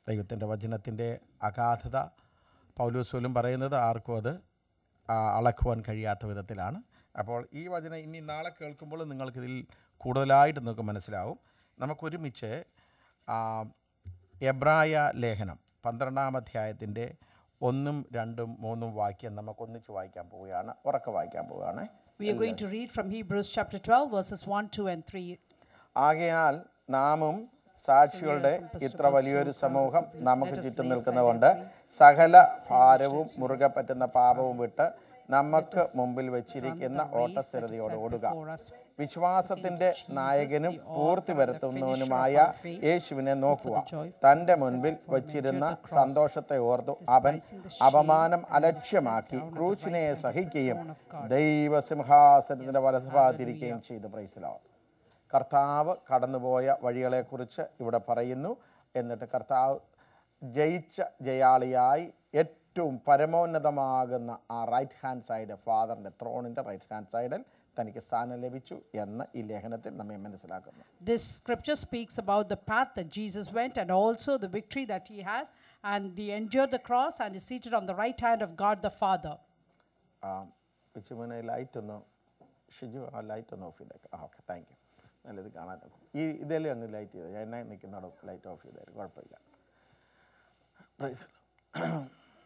ദൈവത്തിൻ്റെ വചനത്തിൻ്റെ അഗാധത പൗലോസ് പറയുന്നത് ആർക്കും അത് ആ, അളക്കുവാൻ കഴിയാത്ത വിധത്തിലാണ് അപ്പോൾ ഈ വചനം ഇനി നാളെ കേൾക്കുമ്പോൾ നിങ്ങൾക്കിതിൽ കൂടുതലായിട്ട് നിങ്ങൾക്ക് മനസ്സിലാവും നമുക്കൊരുമിച്ച് ആ, എബ്രായ ലേഖനം പന്ത്രണ്ടാം അധ്യായത്തിൻ്റെ ഒന്നും രണ്ടും മൂന്നും വാക്യം നമുക്കൊന്നിച്ച് വായിക്കാൻ പോവുകയാണ് ഉറക്കെ വായിക്കാൻ പോവുകയാണ് We are going to read from Hebrews chapter 12, verses 1, 2, and 3. ആകയാൽ നാമും സാക്ഷികളുടെ ഇത്ര വലിയൊരു സമൂഹം നമുക്ക് ചുറ്റും നിൽക്കുന്നതുകൊണ്ട് സകല ഭാരവും മുറുകെ പറ്റുന്ന പാപവും വിട്ട് നമുക്ക് മുമ്പിൽ വെച്ചിരിക്കുന്ന ഓട്ടസ്ഥിരതയോട് ഓടുക For us, വിശ്വാസത്തിന്റെ നായകനും പൂർത്തി വരുത്തുന്നവനുമായ യേശുവിനെ നോക്കുക തന്റെ മുൻപിൽ വച്ചിരുന്ന സന്തോഷത്തെ ഓർത്തു അവൻ അപമാനം അലക്ഷ്യമാക്കി ക്രൂശിനെ സഹിക്കുകയും ദൈവസിംഹാസനത്തിന്റെ വലതുഭാഗത്തിരിക്കുകയും ചെയ്തു പ്രൈസിലോ കർത്താവ് കടന്നുപോയ വഴികളെക്കുറിച്ച് ഇവിടെ പറയുന്നു എന്നിട്ട് കർത്താവ് ജയിച്ച ജയാളിയായി ഏറ്റവും പരമോന്നതമാകുന്ന ആ റൈറ്റ് ഹാൻഡ് സൈഡ് ഫാദറിൻ്റെ ത്രോണിൻ്റെ റൈറ്റ് ഹാൻഡ് സൈഡിൽ തനിക്ക് സ്ഥാനം ലഭിച്ചു എന്ന് ഈ ലേഖനത്തിൽ നമ്മെ മനസ്സിലാക്കുന്നു This scripture speaks about the path that Jesus went and also the victory that he has, and he endured the cross and is seated on the right hand of God the Father. ആ പിച്ചുമനെ light ഒന്ന് ഷിജു ആ light ഒന്ന് of ചെയ്തേക്കാം ആ okay thank you നല്ലത് കാണാൻ ഈ ഇതെല്ലാം അങ്ങ് ലൈറ്റ് ചെയ്തത് ഞാൻ എന്നെ നിൽക്കുന്നിടം ലൈറ്റ് ഓഫ് ചെയ്തായിരുന്നു കുഴപ്പമില്ല Praise the Lord.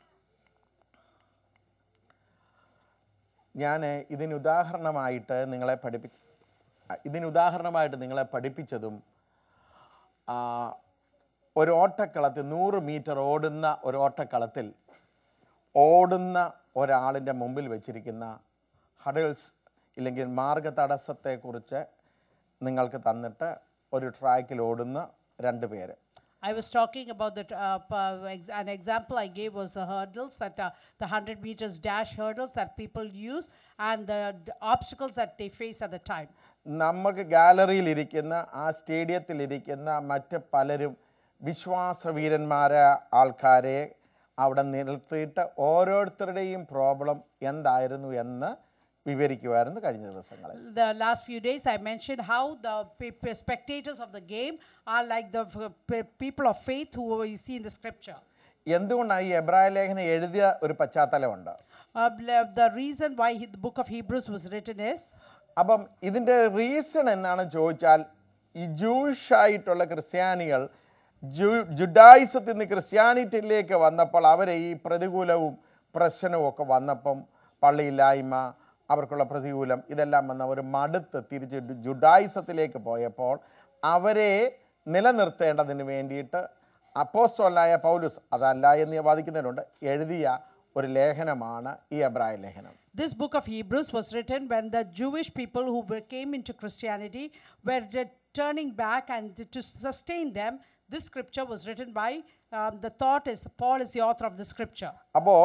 ഞാൻ ഇതിന് ഉദാഹരണമായിട്ട് നിങ്ങളെ പഠിപ്പി ഇതിന് ഉദാഹരണമായിട്ട് നിങ്ങളെ പഠിപ്പിച്ചതും ആ, ഒരു ഓട്ടക്കളത്തിൽ നൂറ് മീറ്റർ ഓടുന്ന ഒരു ഓട്ടക്കളത്തിൽ ഓടുന്ന ഒരാളിൻ്റെ മുമ്പിൽ വെച്ചിരിക്കുന്ന ഹഡിൽസ് ഇല്ലെങ്കിൽ മാർഗ തടസ്സത്തെക്കുറിച്ച് നിങ്ങൾക്ക് തന്നിട്ട് ഒരു ട്രാക്കിൽ ഓടുന്ന രണ്ട് പേര് I was talking about that. Uh, p- ex- an example I gave was the hurdles that uh, the 100 meters dash hurdles that people use and the d- obstacles that they face at the time. നമുക്ക് ഗാലറിയിൽ ഇരിക്കുന്ന ആ സ്റ്റേഡിയത്തിൽ ഇരിക്കുന്ന മറ്റ് പലരും വിശ്വാസവീരന്മാരെ ആൾക്കാരെ അവിടെ നിർത്തിയിട്ട് ഓരോരുത്തരുടെയും പ്രോബ്ലം എന്തായിരുന്നു എന്ന് വിവരിക്കുമായിരുന്നു കഴിഞ്ഞ ദിവസങ്ങളിൽ The last few days I mentioned how the pe- pe- spectators of the game are like the f- pe- people of faith who we see in the scripture. എന്തുകൊണ്ടാണ് ഈ എബ്രായ ലേഖനം എഴുതിയ ഒരു പശ്ചാത്തലമുണ്ട് Uh, ble- the reason why he, the book of Hebrews was written is അപ്പം ഇതിൻ്റെ reason എന്നാണ് ചോദിച്ചാൽ ഈ ജൂഷ് ആയിട്ടുള്ള ക്രിസ്ത്യാനികൾ ജു ജുഡായിസത്തിൽ നിന്ന് ക്രിസ്ത്യാനിറ്റിയിലേക്ക് വന്നപ്പോൾ അവരെ ഈ പ്രതികൂലവും പ്രശ്നവും ഒക്കെ വന്നപ്പം പള്ളിയില്ലായ്മ അവർക്കുള്ള പ്രതികൂലം ഇതെല്ലാം വന്ന് അവർ മടുത്ത് തിരിച്ച് ജു- ജുഡായിസത്തിലേക്ക് പോയപ്പോൾ അവരെ നിലനിർത്തേണ്ടതിന് വേണ്ടിയിട്ട് അപ്പോസ്തലനായ പൗലുസ് അതല്ല എന്ന് വാദിക്കുന്നതിനുണ്ട് എഴുതിയ ഒരു ലേഖനമാണ് ഈ എബ്രായ ലേഖനം This book of Hebrews was written when the Jewish people who were, came into Christianity were re- turning back, and to sustain them, this scripture was written by um, the thought is Paul is the author of the scripture. അപ്പോൾ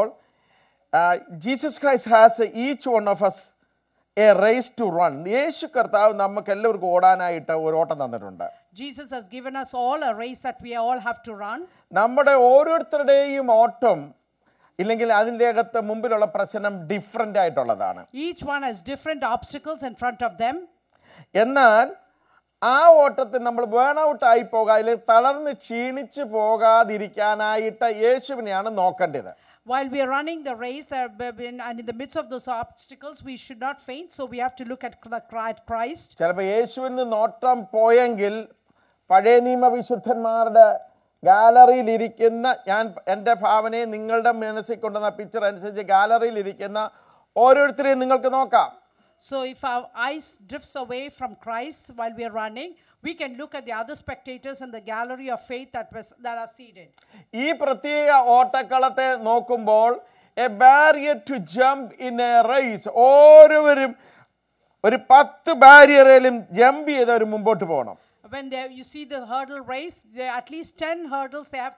Jesus Christ has each one of us a race to run യേശു കർത്താവ് നമുക്ക് എല്ലാവർക്കും ഓടാനായിട്ട് ഒരു ഓട്ടം തന്നിട്ടുണ്ട് Jesus has given us all a race that we all have to run. നമ്മുടെ ഓരോരുത്തരുടെയും ഓട്ടം ഇല്ലെങ്കിൽ അതിൻ്റെ അകത്ത് മുമ്പിലുള്ള പ്രശ്നം ഡിഫറെൻ്റ് ആയിട്ടുള്ളതാണ് Each one has different obstacles in front of them. എന്നാൽ ആ ഓട്ടത്തിൽ നമ്മൾ ബേൺ ഔട്ട് ആയി പോകാതെ അല്ലെങ്കിൽ തളർന്ന് ക്ഷീണിച്ച് പോകാതിരിക്കാനായിട്ട് യേശുവിനെയാണ് നോക്കേണ്ടത് While we are running the race, uh, b- b- and in the midst of those obstacles, we should not faint. So we have to look at the cri- at Christ. ചിലപ്പോൾ യേശുവിൽ നിന്ന് നോട്ടം പോയെങ്കിൽ പഴയ നിയമ വിശുദ്ധന്മാരുടെ ഗാലറിയിൽ ഇരിക്കുന്ന ഞാൻ എൻ്റെ ഭാവനയെ നിങ്ങളുടെ മനസ്സിൽ കൊണ്ടുവന്ന പിക്ചർ അനുസരിച്ച് ഗാലറിയിൽ ഇരിക്കുന്ന ഓരോരുത്തരെയും നിങ്ങൾക്ക് നോക്കാം So if our eyes drifts away from Christ while we are running, we can look at the other spectators in the gallery of faith that was that are seated. ഈ പ്രത്യേക ഓട്ടക്കളത്തെ നോക്കുമ്പോൾ a barrier to jump in a race ഓരോരുവരും ഒരു പത്ത് ബാരിയറിലും jump ചെയ്ത് അവർ മുമ്പോട്ട് പോകണം When they, you see the hurdle race, there are at least 10 hurdles they have to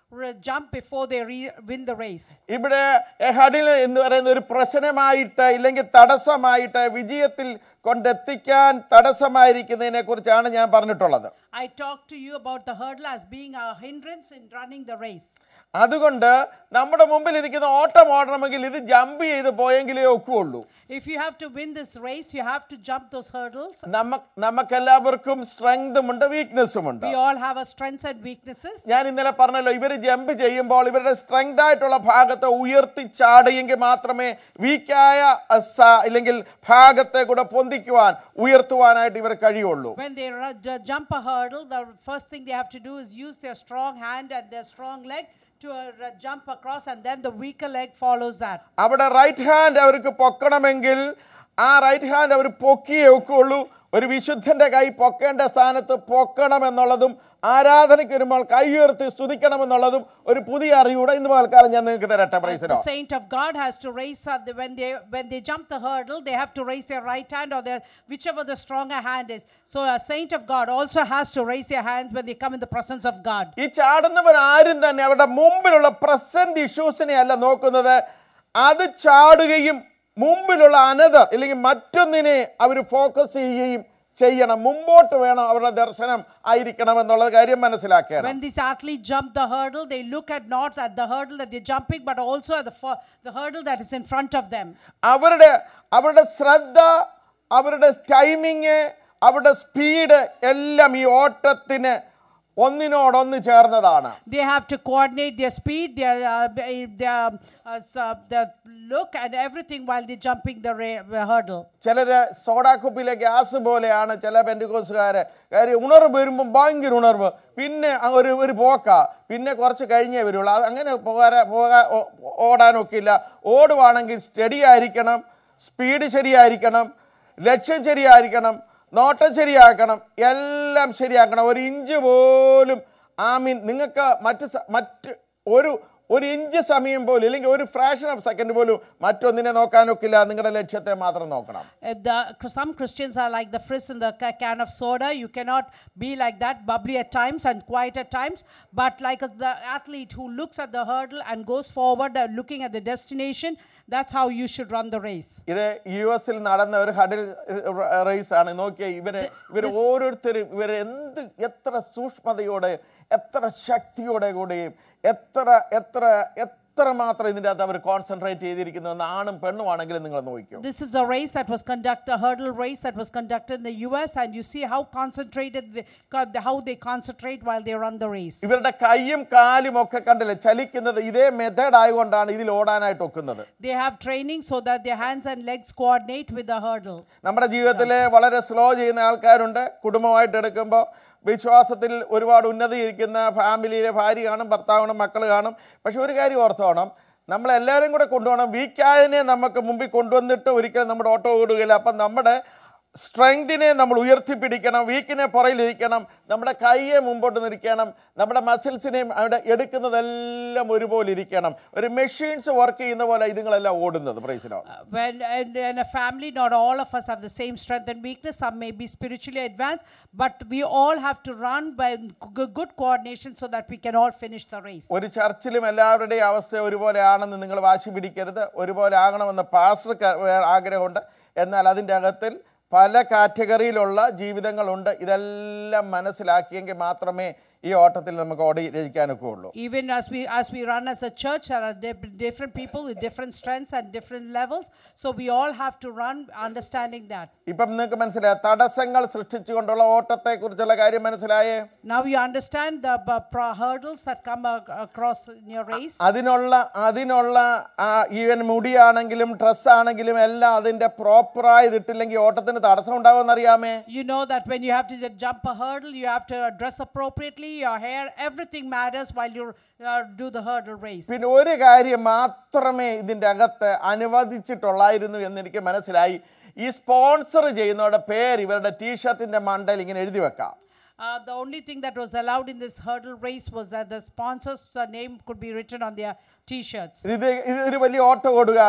re- jump before they re- win the race. ഇവിടെ എഹഡിൽ എന്ന് പറയുന്ന ഒരു പ്രശ്നമായിട്ട് ഇല്ലെങ്കിൽ തടസ്സമായിട്ട് വിജയത്തിൽ കൊണ്ടെത്തിക്കാൻ തടസ്സമായിരിക്കുന്നതിനെ കുറിച്ചാണ് ഞാൻ പറഞ്ഞിട്ടുള്ളത് I talked to you about the hurdle as being a hindrance in running the race. അതുകൊണ്ട് നമ്മുടെ മുമ്പിൽ ഇരിക്കുന്ന ഓട്ടം ഓടണമെങ്കിൽ ഇത് ജമ്പ് ചെയ്ത് പോയെങ്കിലേ ഒക്കുള്ളൂ If you have to win this race, you have to jump those hurdles. നമ്മ നമുക്കെല്ലാവർക്കും സ്ട്രെങ്തും ഉണ്ട് വീക്ക്നെസ്സും ഉണ്ട് We all have our strengths and weaknesses. ഞാൻ ഇന്നലെ പറഞ്ഞല്ലോ ഇവർ ജമ്പ് ചെയ്യുമ്പോൾ ഇവരുടെ സ്ട്രെങ്ത് ആയിട്ടുള്ള ഭാഗത്തെ ഉയർത്തി ചാടുമെങ്കിൽ മാത്രമേ വീക്കായ ഇല്ലെങ്കിൽ ഭാഗത്തെ കൂടെ പൊന്തിക്കുവാൻ ഉയർത്തുവാനായിട്ട് ഇവർ കഴിയുള്ളൂ When they ru- ju- jump a hurdle, the first thing they have to do is use their strong hand and their strong leg to uh, ru- jump across, and then the weaker leg follows that. അവിടെ right hand അവർക്ക് പൊക്കണമെങ്കിൽ ആ right hand അവർ പൊക്കിയേ ഒക്കുള്ളൂ ഒരു വിശുദ്ധന്റെ കൈ പൊക്കേണ്ട സ്ഥാനത്ത് പൊക്കണം എന്നുള്ളതും ആരാധനയ്ക്ക് വരുമ്പോൾ കൈ ഉയർത്തി സ്തുതിക്കണം എന്നുള്ളതും ഒരു പുതിയ അറിയൂടെ ഇന്ന് പൽക്കാലം ഞാൻ നിങ്ങൾക്ക് തരട്ടെ The പ്രൈസിനോ saint of God has to raise up the, when they when they jump the hurdle, they have to raise their right hand or their whichever the stronger hand is. So a saint of God also has to raise their hands when they come in the presence of God. ഈ ചാടുന്നവർ ആരും തന്നെ അവരുടെ മുമ്പിലുള്ള present ഇഷ്യൂസിനെ അല്ല നോക്കുന്നത് അത് ചാടുകയും മുമ്പിലുള്ള another അല്ലെങ്കിൽ മറ്റൊന്നിനെ അവർ ഫോക്കസ് ചെയ്യുകയും ചെയ്യണം മുമ്പോട്ട് വേണം അവരുടെ ദർശനം ആയിരിക്കണം എന്നുള്ള കാര്യം മനസ്സിലാക്കണം When these athletes jump the hurdle, they look at not at the hurdle that they're jumping, but also at the fir- the hurdle that is in front of them. അവരുടെ അവരുടെ ശ്രദ്ധ അവരുടെ ടൈമിങ് അവരുടെ സ്പീഡ് എല്ലാം ഈ ഓട്ടത്തിന് ഒന്നിനോടൊന്ന് ചേർന്നതാണ് They have to coordinate their speed, their uh, b- their, uh, s- uh, their look, and everything while they're jumping the ra- hurdle. ചിലര് സോഡാക്കുപ്പിലെ ഗ്യാസ് പോലെയാണ് ചില പെൻഡിക്കോസുകാര് കാര്യം ഉണർവ് വരുമ്പോൾ ഭയങ്കര ഉണർവ് പിന്നെ അങ്ങ് ഒരു ഒരു പോക്ക പിന്നെ കുറച്ച് കഴിഞ്ഞേ വരുള്ളൂ അത് അങ്ങനെ പോകാൻ പോകാൻ ഓടാനൊക്കില്ല ഓടുവാണെങ്കിൽ സ്റ്റഡി ആയിരിക്കണം സ്പീഡ് ശരിയായിരിക്കണം ലക്ഷ്യം ശരിയായിരിക്കണം നോട്ടം ശരിയാക്കണം എല്ലാം ശരിയാക്കണം ഒരു ഇഞ്ച് പോലും ആമീൻ നിങ്ങൾക്ക് മറ്റ് സ- മറ്റ് ഒരു ഒരു ഇഞ്ച് സമയം പോലും അല്ലെങ്കിൽ ഒരു ഫ്രാക്ഷൻ ഓഫ് സെക്കൻഡ് പോലും മറ്റൊന്നിനെ നോക്കാനൊക്കില്ല നിങ്ങളുടെ ലക്ഷ്യത്തെ മാത്രം നോക്കണം Uh, the, some Christians are like the frizz in the ca- can of soda. You cannot be like that, bubbly at times and quiet at times. But like a- the athlete who looks at the hurdle and goes forward, uh, looking at the destination, that's how you should run the race. ഇത് U എസിൽ നടന്ന ഒരു ഹഡിൽ raise ആണ് നോക്കിയ ഇവരെ ഇവർ ഓരോരുത്തരും ഇവർ എന്ത് എത്ര സൂക്ഷ്മതയോടെ എത്ര ശക്തിയോടെ കൂടെയും എത്ര എത്ര എത്ര മാത്രം ഇതിൻ്റെ അകത്ത് അവർ കോൺസെൻട്രേറ്റ് ചെയ്തിരിക്കുന്നു എന്ന് ആണും പെണ്ണും ആണെങ്കിലും നിങ്ങൾ നോക്കിയോ This is a race that was conducted, a hurdle race that was conducted in the US, and you see how concentrated, they, co- how they concentrate while they run the race. ഇവരുടെ കൈയും കാലും ഒക്കെ കണ്ടില്ലേ ചലിക്കുന്നത് ഇതേ method ആയതുകൊണ്ടാണ് ഇതിൽ ഓടാനായിട്ട് ഒക്കുന്നത് They have training so that their hands and legs coordinate with the hurdle. നമ്മുടെ ജീവിതത്തിൽ വളരെ സ്ലോ ചെയ്യുന്ന ആൾക്കാരുണ്ട് കുടുംബമായിട്ട് എടുക്കുമ്പോൾ വിശ്വാസത്തിൽ ഒരുപാട് ഉന്നതി ഇരിക്കുന്ന ഫാമിലിയിലെ ഭാര്യ കാണും ഭർത്താവ് കാണും മക്കൾ കാണും പക്ഷെ ഒരു കാര്യം ഓർത്തോണം നമ്മളെല്ലാവരും കൂടെ കൊണ്ടുപോകണം വീക്കായതിനെ നമുക്ക് മുമ്പിൽ കൊണ്ടുവന്നിട്ട് ഒരിക്കലും നമ്മുടെ ഓട്ടോ ഓടുകയില്ല അപ്പം നമ്മുടെ സ്ട്രെങ്തിനെ നമ്മൾ ഉയർത്തിപ്പിടിക്കണം വീക്കിനെ പുറയിലിരിക്കണം നമ്മുടെ കൈയെ മുമ്പോട്ട് നിൽക്കണം നമ്മുടെ മസിൽസിനെയും അവിടെ എടുക്കുന്നതെല്ലാം ഒരുപോലെ ഇരിക്കണം ഒരു മെഷീൻസ് വർക്ക് ചെയ്യുന്ന പോലെ ഇതുങ്ങളെല്ലാം ഓടുന്നത് പ്രൈസിലോ Uh, when in, in a family, not all of us have the same strength and weakness. Some may be spiritually advanced, but we all have to run by g- good coordination so that we can all finish the race. ഒരു ചർച്ചിലും എല്ലാവരുടെയും അവസ്ഥ ഒരുപോലെ ആണെന്ന് നിങ്ങൾ വാശി പിടിക്കരുത് ഒരുപോലെ ആകണമെന്ന് പാസ്റ്റർക്ക് ആഗ്രഹമുണ്ട് എന്നാൽ അതിൻ്റെ അകത്തിൽ പല കാറ്റഗറിയിലുള്ള ജീവിതങ്ങളുണ്ട് ഇതെല്ലാം മനസ്സിലാക്കിയെങ്കിൽ മാത്രമേ ഈ ഓട്ടത്തിൽ നമുക്ക് ഓടി രചിക്കാനൊക്കെ ഉള്ളൂ Even as we as we run as a church, there are di- different people with different strengths and different levels. So we all have to run understanding that. ഇപ്പം നിങ്ങൾക്ക് മനസ്സിലായ തടസ്സങ്ങൾ സൃഷ്ടിച്ചുകൊണ്ടുള്ള ഓട്ടത്തെക്കുറിച്ചുള്ള കാര്യം മനസ്സിലായേ Now you understand the b- pro- hurdles that come ac- across in your race. അതിനുള്ള അതിനുള്ള ആ even മുടിയാണെങ്കിലും ഡ്രസ്സാണെങ്കിലും എല്ലാം അതിൻ്റെ പ്രോപ്പറായി ഇട്ടില്ലെങ്കിൽ ഓട്ടത്തിന് തടസ്സം ഉണ്ടാവുമെന്ന് അറിയാമേ You know that when you have to ju- jump a hurdle, you have to dress appropriately, your hair, everything matters while you uh, do the hurdle race. പിന്നെ ഒരു കാര്യം മാത്രമേ ഇതിൻ്റെ അകത്ത് അനുവദിച്ചിട്ടുള്ളായിരുന്നു എന്ന് എനിക്ക് മനസ്സിലായി ഈ സ്പോൺസർ ചെയ്യുന്നവരുടെ പേര് ഇവരുടെ ടീഷർട്ടിൻ്റെ മണ്ടയിൽ ഇങ്ങനെ എഴുതി വെക്കാം Uh, the only thing that was allowed in this hurdle race was that the sponsor's uh, name could be written on their t-shirts. ഇത് ഇതൊരു വലിയ ഓട്ടം ഓടുകയാണ്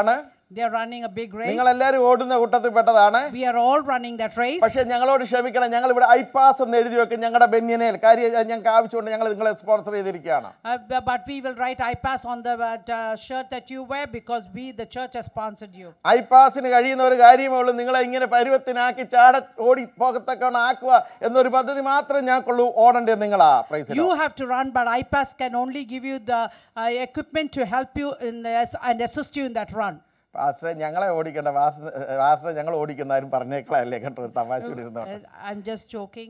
They are running a big race. നിങ്ങൾ എല്ലാവരും ഓടുന്ന കൂട്ടത്തിൽപ്പെട്ടതാണ് We are all running that race. പക്ഷെ ഞങ്ങളോട് ക്ഷമിക്കണം ഞങ്ങൾ ഇവിടെ ഐപാസ് എന്ന് എഴുതി വെക്കും ഞങ്ങളുടെ ബെന്യനയിൽ കാര്യം അത് ഞങ്ങൾക്ക് ആവശ്യമുണ്ട് ഞങ്ങൾ നിങ്ങളെ സ്പോൺസർ ചെയ്തിരിക്കുകയാണ് Uh, bu- but we will write IPAS on the uh, t- uh, shirt that you wear because we, the church, has sponsored you. ഐപാസിന് കഴിയുന്ന ഒരു കാര്യമേ ഉള്ളൂ നിങ്ങളെ ഇങ്ങനെ പരുവത്തിനാക്കി ചാട ഓടി പോകത്തക്കവണ്ണം ആക്കുക എന്നൊരു പദ്ധതി മാത്രമേ ഞങ്ങൾക്കുള്ളൂ ഓടേണ്ടത് നിങ്ങളാ prize You have to run, but IPAS can only give you the uh, equipment to help you in the, and assist you in that run. പാസ്റ്ററെ ഞങ്ങളെ ഓടിക്കണ്ട വാസ വാസ്റ്ററെ ഞങ്ങൾ ഓടിക്കുന്നതാരും പറഞ്ഞേക്കളല്ലേ കേട്ടോ ഒരു തമാശ കൂടി ഇരുന്നോട്ടെ Uh, I'm just joking.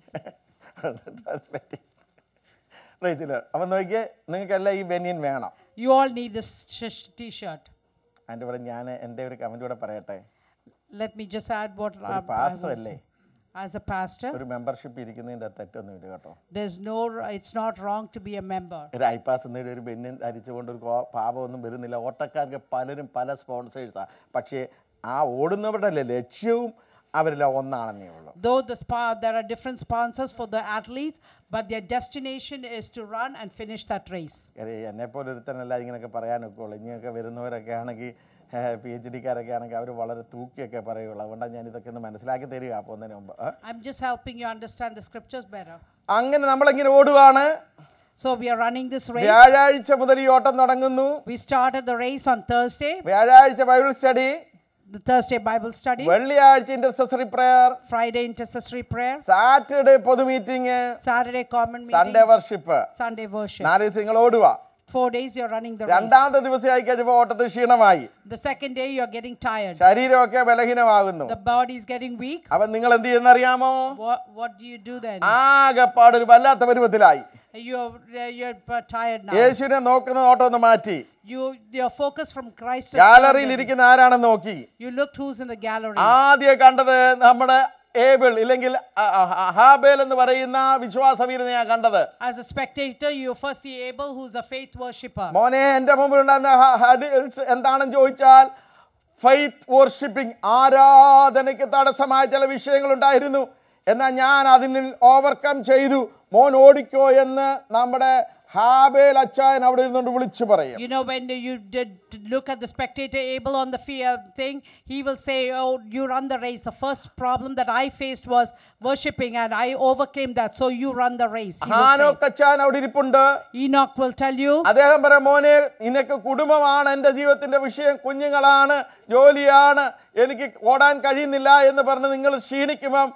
പ്രൈസില് അപ്പം നോക്കിയേ നിങ്ങൾക്കെല്ലാം ഈ ബനിയൻ വേണം You all need this sh- sh- t-shirt. അതിൻ്റെ ഇവിടെ ഞാൻ എൻ്റെ ഒരു കമൻറ്റ് കൂടെ പറയട്ടെ Let me just add what uh, I pastor was- അല്ലേ as a pastor. ഒരു മെമ്പർഷിപ്പ് ഇരിക്കുന്നതിൻ്റെ തെറ്റൊന്നുമില്ല കേട്ടോ There's no, it's not wrong to be a member. ഒരു ഐപാസ് എന്നൊരു ഒരു ബെന്നിൻ ധരിച്ചുകൊണ്ട് ഒരു കോ- പാപമൊന്നും വരുന്നില്ല ഓട്ടക്കാർക്ക് പലരും പല സ്പോൺസേഴ്സാണ് പക്ഷേ ആ ഓടുന്നവരുടെ ലക്ഷ്യവും അവരെല്ലാം ഒന്നാണെന്നേ ഉള്ളൂ Though the spa, there are different sponsors for the athletes, but their destination is to run and finish that race. എന്നെ പോലെ ഒരുത്തനല്ല ഇങ്ങനെയൊക്കെ പറയാനൊക്കെ ഉള്ളൂ ഇങ്ങനെയൊക്കെ വരുന്നവരൊക്കെ ആണെങ്കിൽ പി എച്ച് ഡിക്കാരൊക്കെ ആണെങ്കിൽ അവർ വളരെ തൂക്കിയൊക്കെ പറയുള്ളൂ അതുകൊണ്ടാണ് ഞാൻ ഇതൊക്കെ ഒന്ന് മനസ്സിലാക്കി തരിക പോകുന്നതിന് മുമ്പ് ആ? I'm just helping you understand the scriptures better. അങ്ങനെ നമ്മളിങ്ങനെ ഓടുവാണ് So we are running this race. വ്യാഴാഴ്ച മുതൽ ഈ ഓട്ടം തുടങ്ങുന്നു We started the race on Thursday, വ്യാഴാഴ്ച Bible study the Thursday Bible study, വെള്ളിയാഴ്ച intercessory prayer Friday intercessory prayer, Saturday പൊതു meeting Saturday common Sunday meeting, worship Sunday worship. നാല് ദിവസം നിങ്ങൾ ഓടുക Four days you're running the race. രണ്ടാമത്തെ ദിവസം ആയി കഴിയുമ്പോൾ ഓട്ടത്തിൽ ക്ഷീണമായി The second day you're getting tired. ശരീരമൊക്കെ ബലഹീനമാകുന്നു The body is getting weak. അപ്പൊ നിങ്ങൾ എന്ത് ചെയ്യുന്നറിയാമോ What, what do you do then? ആകെപ്പാടൊരു വല്ലാത്ത പരുവത്തിലായി You're, you're uh, tired now. യേശുവിനെ നോക്കുന്ന നോട്ടം ഒന്ന് മാറ്റി You, your focus from Christ. has ഗാലറിയിൽ turned. ഇരിക്കുന്ന ആരാണെന്ന് നോക്കി You looked who's in the gallery. ആദ്യം കണ്ടത് നമ്മുടെ ഏബിൾ ഇല്ലെങ്കിൽ അ- അ- അഹാബേൽ എന്ന് പറയുന്ന വിശ്വാസവീരനെയാ കണ്ടത് As a spectator, you first see Abel, who's a faith worshipper. മോനെ എൻ്റെ മുമ്പിൽ ഉണ്ടായിരുന്ന ഹ- ഹഡിൽസ് എന്താണെന്ന് ചോദിച്ചാൽ ഫെയ്ത്ത് വർഷിപ്പിംഗ് ആരാധനയ്ക്ക് തടസ്സമായ ചില വിഷയങ്ങളുണ്ടായിരുന്നു എന്നാൽ ഞാൻ അതിന് ഓവർകം ചെയ്തു മോൻ ഓടിക്കോ എന്ന് നമ്മുടെ ഹാബേൽ അച്ചായൻ അവിടെ ഇരുന്നുകൊണ്ട് വിളിച്ചു പറയും You know, when you did look at the spectator Abel on the fear thing, he will say, Oh, you run the race. The first problem that I faced was worshiping, and I overcame that. So you run the race. He will say. ഹാനോക്ക് അച്ചായൻ അവിടെ ഇരിപ്പുണ്ട് Enoch will tell you, അദ്ദേഹം പറയാം മോനെ നിനക്ക് കുടുംബമാണ് എൻ്റെ ജീവിതത്തിൻ്റെ വിഷയം കുഞ്ഞുങ്ങളാണ് ജോലിയാണ് എനിക്ക് ഓടാൻ കഴിയുന്നില്ല എന്ന് പറഞ്ഞ് നിങ്ങൾ ക്ഷീണിക്കുമ്പം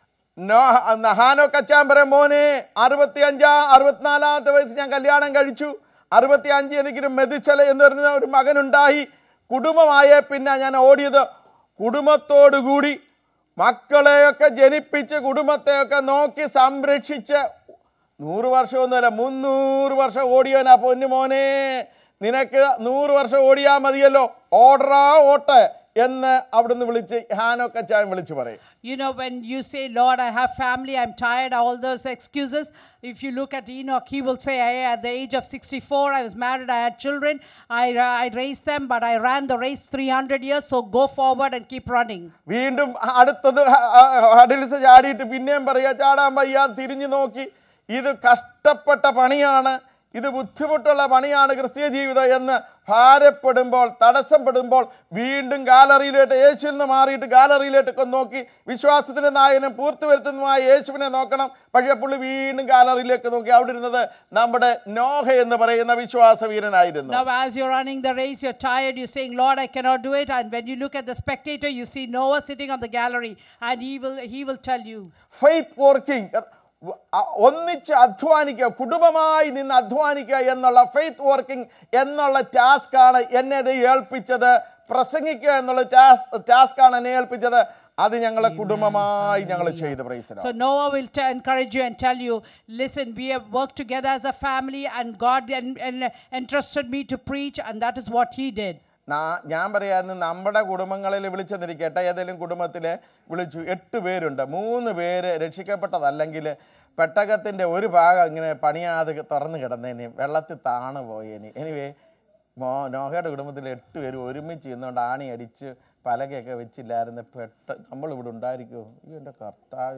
നോ- ഹാനോ കച്ചാൻ പറയാം മോനെ അറുപത്തി അഞ്ചാ അറുപത്തിനാലാമത്തെ വയസ്സ് ഞാൻ കല്യാണം കഴിച്ചു അറുപത്തി അഞ്ച് എനിക്കൊരു മെതിച്ചല എന്ന് പറഞ്ഞ ഒരു മകനുണ്ടായി കുടുംബമായ പിന്നെ ഞാൻ ഓടിയത് കുടുംബത്തോടുകൂടി മക്കളെയൊക്കെ ജനിപ്പിച്ച് കുടുംബത്തെയൊക്കെ നോക്കി സംരക്ഷിച്ച് നൂറ് വർഷമൊന്നുമല്ല മുന്നൂറ് വർഷം ഓടിയവനാ പൊന്നു മോനെ നിനക്ക് നൂറ് വർഷം ഓടിയാ മതിയല്ലോ ഓടറാ ഓട്ട് എന്ന് അവിടുന്ന് വിളിച്ച് ഹാനോക്കച്ചാൻ വിളിച്ചു പറയും you know, when you say, Lord, I have family, I'm tired, all those excuses. If you look at Enoch, he will say, "Hey, At the age of 64, I was married, I had children, I, I raised them, but I ran the race 300 years, so go forward and keep running. വീണ്ടും അടുത്തത് ഹ- ഹ- hurdles ചാടിയിട്ട് പിന്നെയും പറയുക ചാടാൻ വയ്യ തിരിഞ്ഞു നോക്കി ഇത് കഷ്ടപ്പെട്ട പണിയാണ് ഇത് ബുദ്ധിമുട്ടുള്ള പണിയാണ് ക്രിസ്തീയ ജീവിതം എന്ന് ഭാരപ്പെടുമ്പോൾ തടസ്സപ്പെടുമ്പോൾ വീണ്ടും ഗാലറിയിലോട്ട് യേശുവിൽ നിന്ന് മാറിയിട്ട് ഗാലറിയിലോട്ടൊക്കെ നോക്കി വിശ്വാസത്തിൻ്റെ നായകനും പൂർത്തിവരുത്തുന്നതുമായ യേശുവിനെ നോക്കണം പക്ഷേ പുള്ളി വീണ്ടും ഗാലറിയിലേക്ക് നോക്കി അവിടെ ഇരുന്നത് നമ്മുടെ നോഹ എന്ന് പറയുന്ന വിശ്വാസവീരനായിരുന്നു Now, as you're running the race, you're tired, you're saying, Lord, I cannot do it. And when you look at the spectator, you see Noah sitting on the gallery, and he will, he will tell you, faith working ഒന്നിച്ച് അധ്വാനിക്കുക കുടുംബമായി നിന്ന് അധ്വാനിക്കുക എന്നുള്ള faith working എന്നുള്ള ടാസ്ക്കാണ് എന്നെ ഇത് ഏൽപ്പിച്ചത് പ്രസംഗിക്കുക എന്നുള്ള ടാസ് ടാസ്ക്കാണ് എന്നെ ഏൽപ്പിച്ചത് അത് ഞങ്ങളെ കുടുംബമായി ഞങ്ങൾ ചെയ്ത് പ്രൈസല So Noah will t- encourage you and tell you, listen, we have worked together as a family, and God en- en- entrusted me to preach, and that is what he did. നാ- ഞാൻ പറയായിരുന്നു നമ്മുടെ കുടുംബങ്ങളിൽ വിളിച്ചെന്നിരിക്കട്ടെ ഏതെങ്കിലും കുടുംബത്തിൽ വിളിച്ചു എട്ട് പേരുണ്ട് മൂന്ന് പേര് രക്ഷിക്കപ്പെട്ടതല്ലെങ്കിൽ പെട്ടകത്തിൻ്റെ ഒരു ഭാഗം ഇങ്ങനെ പണിയാതെ തുറന്ന് കിടന്നേന് വെള്ളത്തിൽ താണു പോയേന് എനിവേ മോ നോഹയുടെ കുടുംബത്തിൽ എട്ട് പേര് ഒരുമിച്ച് ഇരുന്നുകൊണ്ട് ആണി അടിച്ച് പലകയൊക്കെ വെച്ചില്ലായിരുന്നു പെട്ട നമ്മളിവിടെ ഉണ്ടായിരിക്കുമോ ഈ എൻ്റെ കർത്താവ്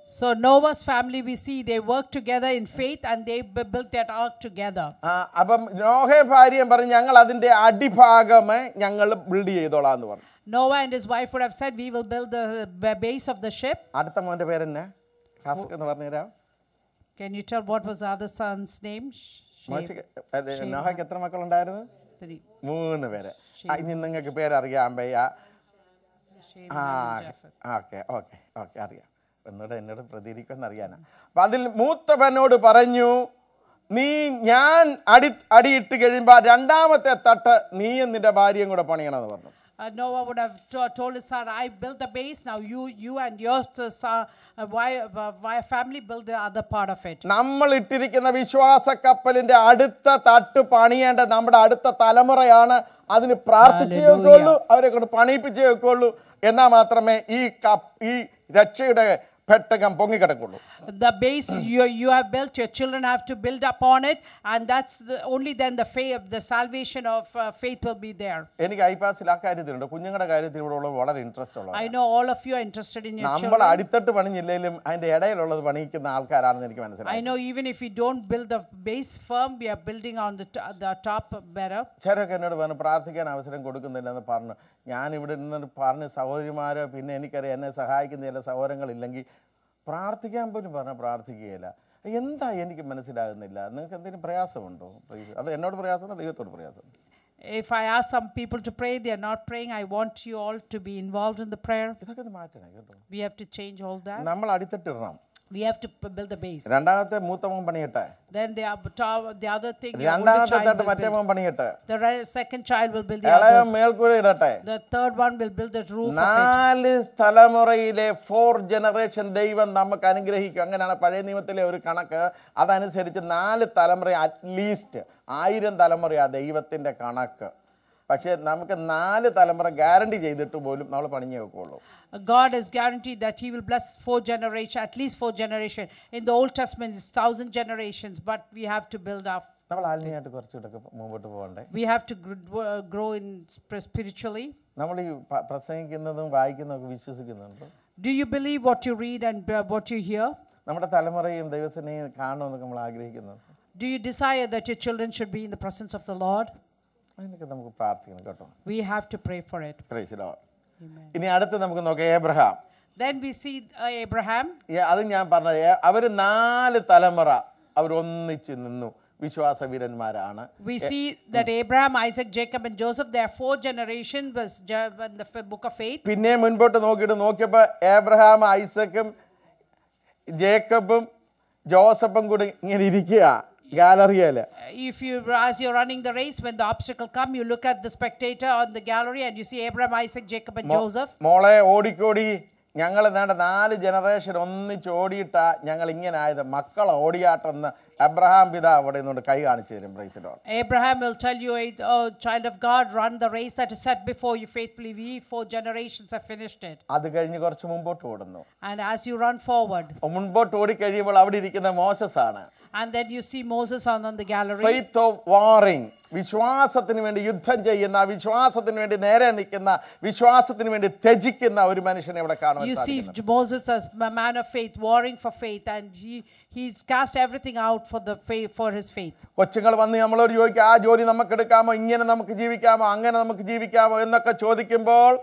So Noah's family, we see they worked together in faith and they bu- built that ark together. ആ, അപ്പം നോഹെ ഭാര്യയും പറഞ്ഞു ഞങ്ങൾ അതിൻ്റെ അടിഭാഗമേ ഞങ്ങൾ ബിൽഡ് ചെയ്തോളാം എന്ന് പറഞ്ഞു Noah and his wife would have said, "We will build the b- base of the ship." അടുത്ത മോൻ്റെ പേരെന്നെ ഫാസ്റ്റ് എന്ന് പറഞ്ഞുതരാം Can you tell what was the other son's name? Sh- Shem. മോശയ്ക്ക് അതെ, നോഹയ്ക്ക് എത്ര മക്കളുണ്ടായിരുന്നു Three. മൂന്ന് പേര് ആ, ഇനി നിങ്ങൾക്ക് പേരറിയാൻ വയ്യ Shem ആ and Japheth. Okay okay okay അറിയാം എന്നോട് എന്നോട് പ്രതികരിക്കുമെന്ന് അറിയാനാ അപ്പം അതിൽ മൂത്തവനോട് പറഞ്ഞു നീ ഞാൻ അടി അടിയിട്ട് കഴിയുമ്പോൾ രണ്ടാമത്തെ തട്ട് നീയും നിന്റെ ഭാര്യയും കൂടെ പണിയണമെന്ന് പറഞ്ഞു Uh, Noah would have to- told his son, "I built the base. Now you, you and your uh, son, uh, wife, uh, wife, family build the other part of it." നമ്മൾ ഇട്ടിരിക്കുന്ന വിശ്വാസ കപ്പലിന്റെ അടുത്ത തട്ട് പണിയേണ്ട നമ്മുടെ അടുത്ത തലമുറയാണ് അതിന് പ്രാർത്ഥിച്ചേ വെക്കുള്ളൂ അവരെ കൊണ്ട് പണിയിപ്പിച്ചേ വെക്കുള്ളൂ എന്നാൽ മാത്രമേ ഈ കപ്പ് ഈ രക്ഷയുടെ പെട്ടകം പൊങ്ങിക്കിടക്കുള്ളൂ The base you, you have built, your children have to build upon it, and that's the, only then the faith, the salvation of uh, faith will be there. എനിക്ക് ഐപാസിൽ ആ കാര്യത്തിലുണ്ട് കുഞ്ഞുങ്ങളുടെ കാര്യത്തിൽ ഇവിടെ ഉള്ളത് വളരെ ഇൻട്രസ്റ്റ് ഉള്ളത് I know all of you are interested in your നമ്മൾ children. അടിത്തട്ട് പണിഞ്ഞില്ലെങ്കിലും അതിന്റെ ഇടയിലുള്ളത് പണിയിക്കുന്ന ആൾക്കാരാണെന്ന് എനിക്ക് മനസ്സിലായി I know even if we don't build the base firm, we are building on the, t- the top better. ചിലരൊക്കെ എന്നോട് പറഞ്ഞു പ്രാർത്ഥിക്കാൻ അവസരം കൊടുക്കുന്നില്ലെന്ന് പറഞ്ഞു ഞാൻ ഇവിടെ നിന്ന് പറഞ്ഞ് സഹോദരിമാരോ പിന്നെ എനിക്കറിയാം എന്നെ സഹായിക്കുന്ന ചില സഹോദരങ്ങളില്ലെങ്കിൽ പ്രാർത്ഥിക്കാൻ പോലും പറഞ്ഞാൽ പ്രാർത്ഥിക്കുകയില്ല എന്താ എനിക്ക് മനസ്സിലാകുന്നില്ല നിങ്ങൾക്ക് എന്തെങ്കിലും പ്രയാസമുണ്ടോ അത് എന്നോട് പ്രയാസമുണ്ടോ ദൈവത്തോട് പ്രയാസം If I ask some people to pray, they are not praying. I want you all to be involved in the prayer. ഇതൊക്കെ ഒന്ന് മാറ്റണേ കേട്ടോ We have to change all that. നമ്മൾ അടിത്തട്ടിടണം We have to p- build the base. രണ്ടാമത്തെ മൂത്തവൻ പണിയട്ടെ Then the, ab- to- the other thing, your older രണ്ടാമത്തെ child തട്ട് will മറ്റേ build. മോൻ പണിയട്ടെ The re- second child will build the ഇളയ others. മേൽക്കൂര ഇടട്ടെ The third one will build the roof of it. നാല് തലമുറയിലെ ഫോർ ജനറേഷൻ ദൈവം നമുക്ക് അനുഗ്രഹിക്കും അങ്ങനെയാണ് പഴയ നിയമത്തിലെ ഒരു കണക്ക് അതനുസരിച്ച് നാല് തലമുറ അറ്റ്ലീസ്റ്റ് ആയിരം തലമുറയാ ദൈവത്തിൻ്റെ കണക്ക് പക്ഷേ നമുക്ക് നാല് തലമുറ ഗ്യാരണ്ടി ചെയ്തിട്ട് പോലും നമ്മൾ പണിഞ്ഞേ വെക്കുള്ളൂ God is guaranteed that He will bless four generation, at least four generation. In the Old Testament, it's thousand generations, but we have to build up. നമ്മൾ ആത്മീയമായിട്ട് കുറച്ചുകൂടെ മുമ്പോട്ട് പോകണ്ടേ We have to gr- uh, grow in sp- spiritually. നമ്മൾ ഈ പ- പ്രസംഗിക്കുന്നതും വായിക്കുന്നതും ഒക്കെ വിശ്വസിക്കുന്നുണ്ട് Do you believe what you read and uh, what you hear? നമ്മുടെ തലമുറയും ദൈവത്തിനെയും കാണണമെന്നൊക്കെ നമ്മൾ ആഗ്രഹിക്കുന്നുണ്ട് Do you desire that your children should be in the presence of the Lord? അതിനൊക്കെ നമുക്ക് പ്രാർത്ഥിക്കണം കേട്ടോ We have to pray for it. Praise the Lord. Amen. ഇനി അടുത്ത് നമുക്ക് നോക്കാം Abraham Then we see uh, Abraham. ഏ- അത് ഞാൻ പറഞ്ഞത് അവർ നാല് തലമുറ അവർ ഒന്നിച്ച് നിന്നു വിശ്വാസവീരന്മാരാണ് We see that Abraham, Isaac, Jacob, and Joseph, there are four generations was Ja- in the f- book of faith. പിന്നെ മുൻപോട്ട് നോക്കിയിട്ട് നോക്കിയപ്പോൾ ഏബ്രഹാം ഐസക്കും ജേക്കബും ജോസഫും കൂടി ഇങ്ങനെ ഇരിക്കുക ഗാലറിയിൽ If you, as you're running the race, when the obstacle come, you look at the spectator on the gallery and you see Abraham, Isaac, Jacob, and Joseph. മോളെ ഓടിക്കോടി ഞങ്ങൾ നേണ്ട നാല് ജനറേഷൻ ഒന്നിച്ച് ഓടിയിട്ടാ ഞങ്ങൾ ഇങ്ങനെ ആയത് മക്കൾ ഓടിയാട്ടെന്ന് അബ്രഹാം പിതാവ് അവിടെ നിന്നുകൊണ്ട് കൈ കാണിച്ചു തരും പ്രൈസിലോ Abraham will tell you, oh, child of God, run the race that is set before you faithfully. We, four generations, have finished it. അത് കഴിഞ്ഞ് കുറച്ച് മുമ്പോട്ട് ഓടുന്നു And as you run forward, മുൻപോട്ട് ഓടിക്കഴിയുമ്പോൾ അവിടെ ഇരിക്കുന്ന മോശസ് ആണ് and then you see Moses on, on the gallery. Faith of warring വിശ്വാസത്തിന് വേണ്ടി യുദ്ധം ചെയ്യുന്ന വിശ്വാസത്തിന് വേണ്ടി നേരെ നിൽക്കുന്ന വിശ്വാസത്തിന് വേണ്ടി ത്യജിക്കുന്ന ഒരു മനുഷ്യനെ ഇവിടെ കാണാൻ You see സാധിക്കുന്നു Moses as a man of faith, warring for faith, and he, he's cast everything out for, the faith, for his faith. കൊച്ചുങ്ങൾ വന്ന് നമ്മളോട് ചോദിക്കും ആ ജോലി നമുക്ക് എടുക്കാമോ ഇങ്ങനെ നമുക്ക് ജീവിക്കാമോ അങ്ങനെ നമുക്ക് ജീവിക്കാമോ എന്നൊക്കെ ചോദിക്കുമ്പോൾ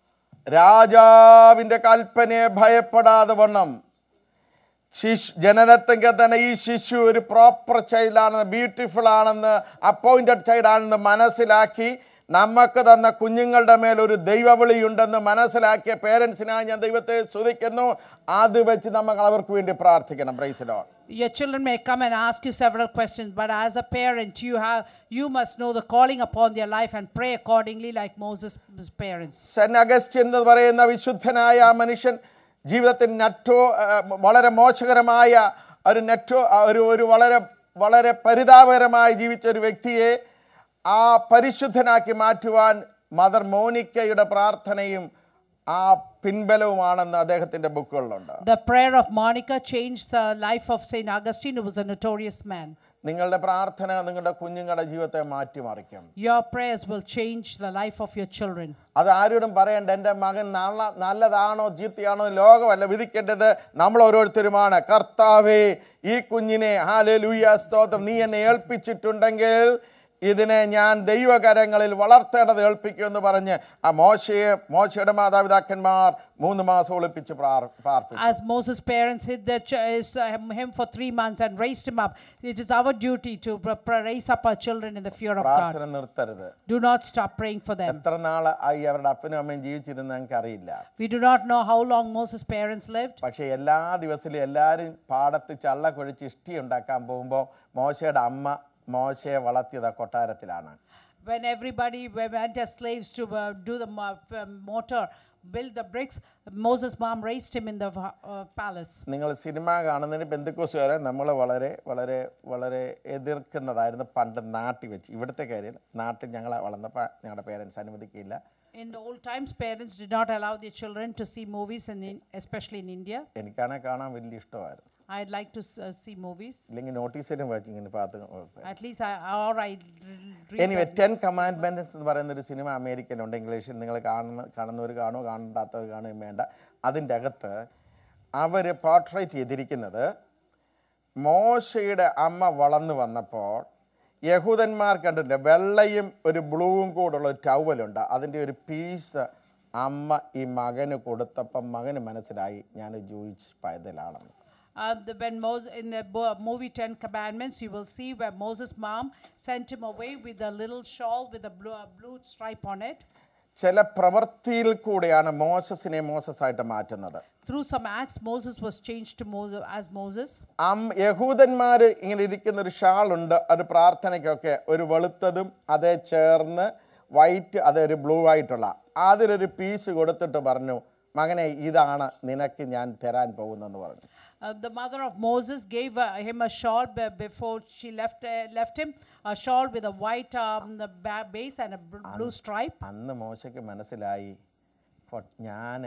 രാജാവിൻ്റെ കൽപ്പനയെ ഭയപ്പെടാതെ വണ്ണം ശിശു ജനനത്തിങ്കിൽ തന്നെ ഈ ശിശു ഒരു പ്രോപ്പർ ചൈൽഡാണെന്ന് ബ്യൂട്ടിഫുൾ ആണെന്ന് അപ്പോയിൻറ്റഡ് ചൈൽഡ് ആണെന്ന് മനസ്സിലാക്കി നമുക്ക് തന്ന കുഞ്ഞുങ്ങളുടെ മേൽ ഒരു ദൈവവിളിയുണ്ടെന്ന് മനസ്സിലാക്കിയ പേരൻസിനായി ഞാൻ ദൈവത്തെ സ്തുതിക്കുന്നു അത് വെച്ച് നമ്മൾ അവർക്ക് വേണ്ടി പ്രാർത്ഥിക്കണം പ്രൈസിലോ Your children may come and ask you several questions, but as a parent, you have you must know the calling upon their life and pray accordingly, like Moses' parents. Saint Augustine എന്ന് പറയുന്ന വിശുദ്ധനായ ആ മനുഷ്യൻ ജീവിതത്തിൽ നറ്റോ ആ, വളരെ മോശകരമായ ഒരു നെറ്റോ ആ, ഒരു ഒരു വളരെ വളരെ പരിതാപകരമായി ജീവിച്ച ഒരു വ്യക്തിയെ ആ പരിശുദ്ധനാക്കി മാറ്റുവാൻ മദർ മോനിക്കയുടെ പ്രാർത്ഥനയും ആ പിൻബലവുമാണെന്ന് അദ്ദേഹത്തിൻ്റെ ബുക്കുകളിലുണ്ട് The prayer of Monica changed the life of Saint Augustine, who was a notorious man. നിങ്ങളുടെ പ്രാർത്ഥന നിങ്ങളുടെ കുഞ്ഞുങ്ങളുടെ ജീവിതത്തെ മാറ്റിമറിക്കും Your prayers will change the life of your children. അത് ആരോടും പറയണ്ട എൻ്റെ മകൻ നല്ല നല്ലതാണോ ചീത്തയാണോ ലോകമല്ല വിധിക്കേണ്ടത് നമ്മൾ ഓരോരുത്തരുമാണ് കർത്താവേ ഈ കുഞ്ഞിനെ ഹാലെ ലൂയ സ്തോത്രം നീ എന്നെ ഏൽപ്പിച്ചിട്ടുണ്ടെങ്കിൽ ഇതിനെ ഞാൻ ദൈവകരങ്ങളിൽ വളർത്തേണ്ടത് ഏൽപ്പിക്കുമെന്ന് പറഞ്ഞ് ആ മോശയെ മോശയുടെ മാതാപിതാക്കന്മാർ മൂന്ന് മാസം ഒളിപ്പിച്ച് പ്രാർ- പ്രാർത്ഥിച്ചു As Moses' parents hid their ch- his, uh, him for three months and raised him up, it is our duty to pr- pr- raise up our children in the fear of God. പ്രാർത്ഥന നിർത്തരുത് Do not stop praying for them. എത്ര നാൾ ആയി അവരുടെ അപ്പനും അമ്മയും ജീവിച്ചിരുന്ന് ഞങ്ങൾക്ക് അറിയില്ല We do not know how long Moses' parents lived, പക്ഷേ എല്ലാ ദിവസത്തിലും എല്ലാവരും പാടത്ത് ചള്ള കുഴിച്ച് ഇഷ്ടി ഉണ്ടാക്കാൻ പോകുമ്പോൾ മോശയുടെ അമ്മ മോശയെ വളർത്തിയത് ആ കൊട്ടാരത്തിലാണ് when everybody we- went as slaves to uh, do the mo- uh, mortar, build the bricks, Moses' mom raised him in the uh, palace. നിങ്ങൾ സിനിമ കാണുന്നതിന് ബന്ധുക്കോസുകാരെ നമ്മൾ വളരെ വളരെ വളരെ എതിർക്കുന്നതായിരുന്നു പണ്ട് നാട്ടിൽ വെച്ച് ഇവിടുത്തെ കാര്യം നാട്ടിൽ ഞങ്ങൾ വളർന്നപ്പോൾ ഞങ്ങളുടെ പേരൻസ് അനുവദിക്കില്ല In the old times, parents did not allow their children to see movies, in, in, especially in India. എനിക്കാണെങ്കിൽ കാണാൻ വലിയ ഇഷ്ടമായിരുന്നു I'd like to s- uh, see movies. ഇല്ലെങ്കിൽ നോട്ടീസിലും വായിച്ച് ഇങ്ങനെ path At least I, or I read anyway them. Ten commandments എന്ന് പറയുന്ന ഒരു സിനിമ അമേരിക്കയിലുണ്ട് ഇംഗ്ലീഷിൽ നിങ്ങൾ കാണുന്ന കാണുന്നവർ കാണുമോ കാണാത്തവർ കാണുകയും വേണ്ട അതിൻ്റെ അകത്ത് അവർ പോർട്രേറ്റ് ചെയ്തിരിക്കുന്നത് മോശയുടെ അമ്മ വളർന്നു വന്നപ്പോൾ യഹൂദന്മാർ കണ്ടിട്ടുണ്ട് വെള്ളയും ഒരു ബ്ലൂവും കൂടുള്ള ഒരു ടവലുണ്ട് അതിൻ്റെ ഒരു പീസ് അമ്മ ഈ മകന് കൊടുത്തപ്പം മകന് മനസ്സിലായി ഞാൻ ജൂയിച്ച് പൈതലാണെന്ന് Uh, the, when Moses, in the bo- movie Ten Commandments, you will see where Moses' mom sent him away with a little shawl with a blue, a blue stripe on it. ചില പ്രവൃത്തിയിൽ കൂടെയാണ് മോസസിനെ മോസസായിട്ട് മാറ്റുന്നത് Through some acts, Moses was changed to Moses as Moses. അം യഹൂദന്മാർ ഇങ്ങനെ ഇരിക്കുന്ന ഒരു ഷാളുണ്ട് ഒരു പ്രാർത്ഥനയ്ക്കൊക്കെ ഒരു വെളുത്തതും അതേ ചേർന്ന് വൈറ്റ് അതേ ഒരു ബ്ലൂ ആയിട്ടുള്ള അതിലൊരു പീസ് കൊടുത്തിട്ട് പറഞ്ഞു മകനെ ഇതാണ് നിനക്ക് ഞാൻ തരാൻ പോകുന്നെന്ന് പറഞ്ഞു Uh, the mother of Moses gave uh, him a shawl be- before she left, uh, left him, a shawl with a white um, the ba- base and a bl- blue stripe. അന്ന് മോശയ്ക്ക് മനസ്സിലായി ഞാൻ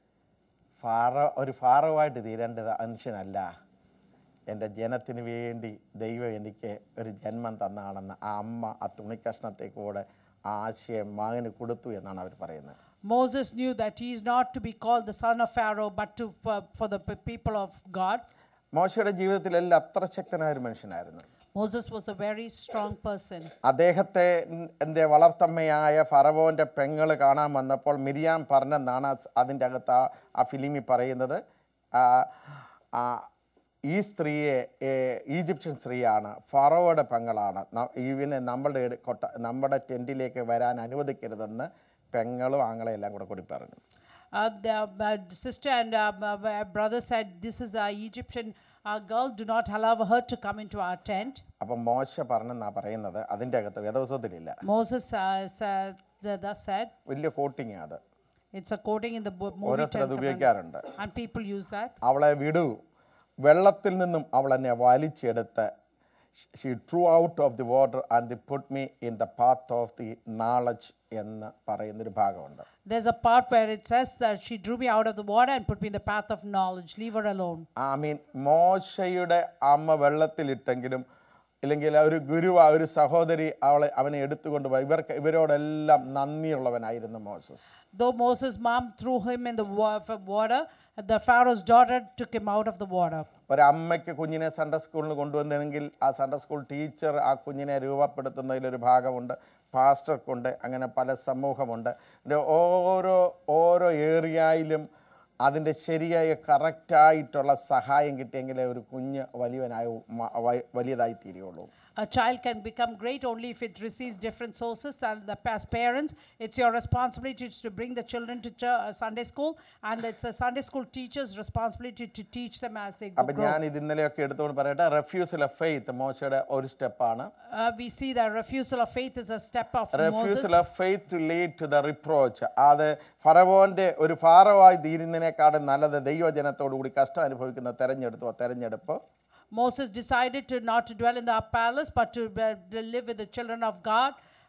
ഫാറ ഒരു ഫാറവായിട്ട് തീരേണ്ടത് മനുഷ്യനല്ല എൻ്റെ ജനത്തിന് വേണ്ടി ദൈവം എനിക്ക് ഒരു ജന്മം തന്നാണെന്ന് ആ അമ്മ ആ തുണിക്കഷ്ണത്തെ കൂടെ ആ ആശയം മകന് കൊടുത്തു എന്നാണ് അവർ പറയുന്നത് Moses knew that he is not to be called the son of Pharaoh, but to, for, for the p- people of God. മോശയുടെ ജീവിതത്തിലെല്ലാം അത്ര ശക്തനായ ഒരു മനുഷ്യനായിരുന്നു Moses was a very strong person. അദ്ദേഹത്തെ എൻ്റെ വളർത്തമ്മയായ ഫറവോൻ്റെ പെങ്ങൾ കാണാൻ വന്നപ്പോൾ മിരിയാം പറഞ്ഞെന്നാണ് ആ സ് അതിൻ്റെ അകത്ത് ആ ആ ഫിലിമിൽ പറയുന്നത് ആ, ആ, ഈ സ്ത്രീയെ ഏ, ഈജിപ്ഷ്യൻ സ്ത്രീയാണ് ഫറവോയുടെ പെങ്ങളാണ് ന- ഇവനെ നമ്മളുടെ ഇട- കൊട്ട നമ്മുടെ ടെൻറ്റിലേക്ക് വരാൻ അനുവദിക്കരുതെന്ന് പെങ്ങളും ആങ്ങളെ എല്ലാം കൂടെ കൂടി പറഞ്ഞു Uh, the uh, sister and uh, b- b- brother said, This is an Egyptian uh, girl, do not allow her to come into our tent. അപ്പം മോശ പറഞ്ഞെന്നാണ് പറയുന്നത് അതിൻ്റെ അകത്ത് വേദവസത്തിലില്ല Moses uh, said, thus said, വലിയ കോട്ടിങ് അത് it's a quoting in the bo- movie ഓരോരുത്തർ Ten അത് Commandments. ഉപയോഗിക്കാറുണ്ട് And people use that. അവളെ വിടൂ വെള്ളത്തിൽ നിന്നും അവൾ എന്നെ വലിച്ചെടുത്ത് she drew out of the water and the put me in the path of the knowledge എന്ന് പറയുന്നൊരു ഭാഗമുണ്ട് There's a part where it says that she drew me out of the water and put me in the path of knowledge. Leave her alone. I mean മോശയുടെ അമ്മ വെള്ളത്തിലിട്ടെങ്കിലും ഇല്ലെങ്കിൽ ഒരു ഗുരു ആ ഒരു സഹോദരി അവളെ അവനെ എടുത്തുകൊണ്ട് പോയി ഇവർക്ക് ഇവരോടെല്ലാം നന്ദിയുള്ളവനായിരുന്നു Moses Though Moses' mom threw him in the wa- f- water, the Pharaoh's daughter took him out of the water. ഒരമ്മയ്ക്ക് കുഞ്ഞിനെ സൺഡേ സ്കൂളിൽ കൊണ്ടുവന്നെങ്കിൽ ആ സൺഡേ സ്കൂൾ ടീച്ചർ ആ കുഞ്ഞിനെ രൂപപ്പെടുത്തുന്നതിലൊരു ഭാഗമുണ്ട് പാസ്റ്റർക്കുണ്ട് അങ്ങനെ പല സമൂഹമുണ്ട് ഇത് ഓരോ ഓരോ ഏരിയയിലും അതിൻ്റെ ശരിയായ കറക്റ്റായിട്ടുള്ള സഹായം കിട്ടിയെങ്കിലേ ഒരു കുഞ്ഞ് വലിയവനായി മ- വ- വലിയതായി തീരുകയുള്ളൂ A child can become great only if it receives different sources. And the, as parents, it's your responsibility to bring the children to ch- uh, Sunday school, and it's a Sunday school teacher's responsibility to teach them as they go. അപ്പം grow. ഞാൻ ഇത് ഇന്നലെയൊക്കെ എടുത്തുകൊണ്ട് പറയട്ടെ refusal of faith മോശയുടെ ഒരു സ്റ്റെപ്പാണ് Uh, we see that refusal of faith is a step of Moses. Refusal of faith to lead to the reproach അത് ഫറവോന്റെ ഒരു ഫാറവായി തീരുന്നതിനേക്കാളും നല്ലത് ദൈവജനത്തോടു കൂടി കഷ്ടം അനുഭവിക്കുന്ന തെരഞ്ഞെടുത്തോ തെരഞ്ഞെടുപ്പ് Moses decided to not to dwell in the palace, but to, uh, to live with the children of God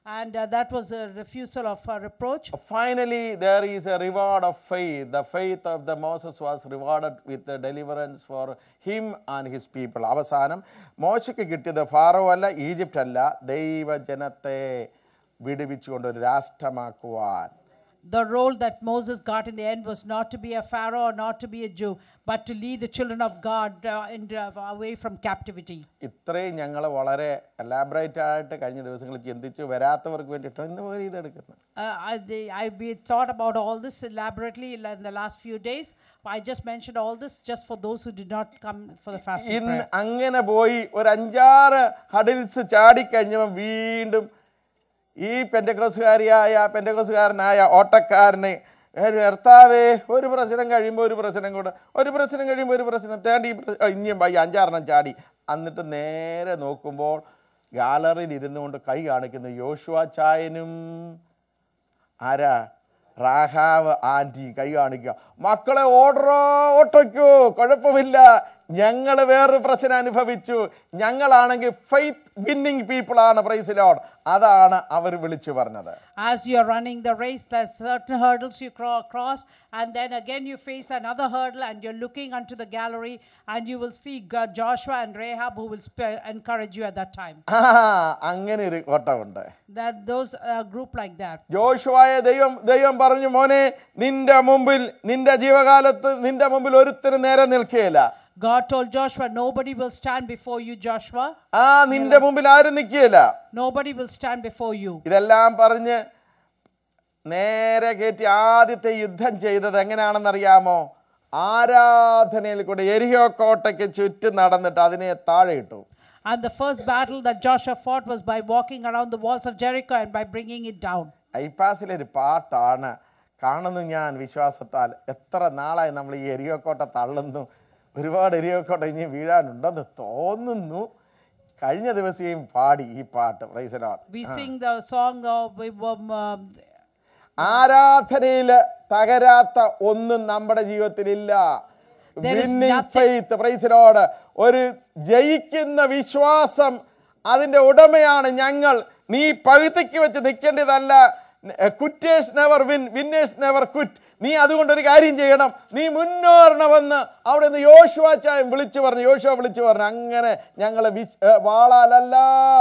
and uh, that was a refusal of uh, reproach. Finally, there is a reward of faith. The faith of the Moses was rewarded with the deliverance for him and his people. അവസാനം മോശയ്ക്ക് കിട്ടിയത് pharaoh അല്ല Egypt അല്ല ദൈവജനത്തെ വിടുവിച്ചുകൊണ്ട് ഒരു രാഷ്ട്രമാക്കുവാൻ The role that Moses got in the end was not to be a Pharaoh or not to be a Jew, but to lead the children of God uh, in, uh, away from captivity. ഇത്രയും ഞങ്ങൾ വളരെ elaborate ആയിട്ട് കഴിഞ്ഞ ദിവസങ്ങളിൽ ചിന്തിച്ചു വരാത്തവർക്ക് വേണ്ടിയിട്ടാണ് ഇന്ന് പോയി ഇതെടുക്കുന്നത് Uh, I, they, I we thought about all this elaborately in the last few days. I just mentioned all this just for those who did not come for the fasting ഇന്ന് prayer. അങ്ങനെ പോയി ഒരു അഞ്ചാറ് hurdles ചാടിക്കഴിഞ്ഞപ്പോൾ വീണ്ടും ഈ പെൻറ്റക്കോസുകാരിയായ പെൻറ്റക്കോസുകാരനായ ഓട്ടക്കാരനെ "ഏ, കർത്താവേ ഒരു പ്രശ്നം കഴിയുമ്പോൾ ഒരു പ്രശ്നം കൂടെ ഒരു പ്രശ്നം കഴിയുമ്പോൾ ഒരു പ്രശ്നം തേണ്ടി ഈ പ്ര- ആ, ഇനിയും പോയി അഞ്ചാറെണ്ണം ചാടി എന്നിട്ട് നേരെ നോക്കുമ്പോൾ ഗാലറിയിൽ ഇരുന്നു കൊണ്ട് കൈ കാണിക്കുന്ന യോശുവ ചായനും ആരാ റാഹാവ് ആൻറ്റി കൈ കാണിക്കുക മക്കളെ ഓടറോ ഓട്ടയ്ക്കോ കുഴപ്പമില്ല ഞങ്ങൾ വേറൊരു പ്രശ്നം അനുഭവിച്ചു ഞങ്ങളാണെങ്കിൽ ഫെയ്ത്ത് വിന്നിങ് പീപ്പിൾ ആണ് പ്രൈസ് ലോഡ് അതാണ് അവർ വിളിച്ചു പറഞ്ഞത് As you are running the race, there's certain hurdles you cro- cross, and then again you face another hurdle, and you're looking onto the gallery, and you will see God, Joshua and Rahab who will sp- encourage you at that time. ആ അങ്ങനെ ഒരു ഓട്ടമുണ്ട് That those uh, group like that. ജോഷുവായ ദൈവം ദൈവം പറഞ്ഞു മോനെ നിന്റെ മുമ്പിൽ നിന്റെ ജീവകാലത്ത് നിന്റെ മുമ്പിൽ ഒരുത്തിന് നേരെ നിൽക്കുകയില്ല God told Joshua, nobody will stand before you, Joshua. ആ നിന്റെ മുമ്പിൽ ആരും നിൽക്കുകയില്ല Nobody will stand before you. ഇതെല്ലാം പറഞ്ഞ് നേരെ കയറ്റി ആദ്യത്തെ യുദ്ധം ചെയ്തത് എങ്ങനെയാണെന്നറിയാമോ ആരാധനയിൽ കൂടെ എരിഹോ കോട്ടയ്ക്ക് ചുറ്റും നടന്നിട്ട് അതിനെ താഴെ ഇട്ടു And the first battle that Joshua fought was by walking around the walls of Jericho and by bringing it down. ഐപ്പാസിലെ ഒരു പാട്ടാണ് കാണുന്നു ഞാൻ വിശ്വാസത്താൽ എത്ര നാളായി നമ്മൾ ഈ എരിഹോ കോട്ട തള്ളുന്നു ഒരുപാട് എരിഹോ കോട്ട ഇനി വീഴാനുണ്ടെന്ന് തോന്നുന്നു കഴിഞ്ഞ ദിവസം പാടി ഈ പാട്ട് പ്രൈസലാണ് We sing the song of we, um, um, ആരാധനയിൽ തകരാത്ത ഒന്നും നമ്മുടെ ജീവിതത്തിലില്ല There is winning nothing- faith praise the lord ഒരു ജയിക്കുന്ന വിശ്വാസം അതിൻ്റെ ഉടമയാണ് ഞങ്ങൾ നീ പകുതിക്ക് വെച്ച് നിൽക്കേണ്ടതല്ല quitters never win winners never quit നീ അതുകൊണ്ട് ഒരു കാര്യം ചെയ്യണം നീ മുന്നേറണമെന്ന് അവിടെ നിന്ന് യോശുവാച്ചായം വിളിച്ചു പറഞ്ഞു യോശുവ വിളിച്ചു പറഞ്ഞു അങ്ങനെ ഞങ്ങൾ വിശ് ഏ, വാളാലല്ല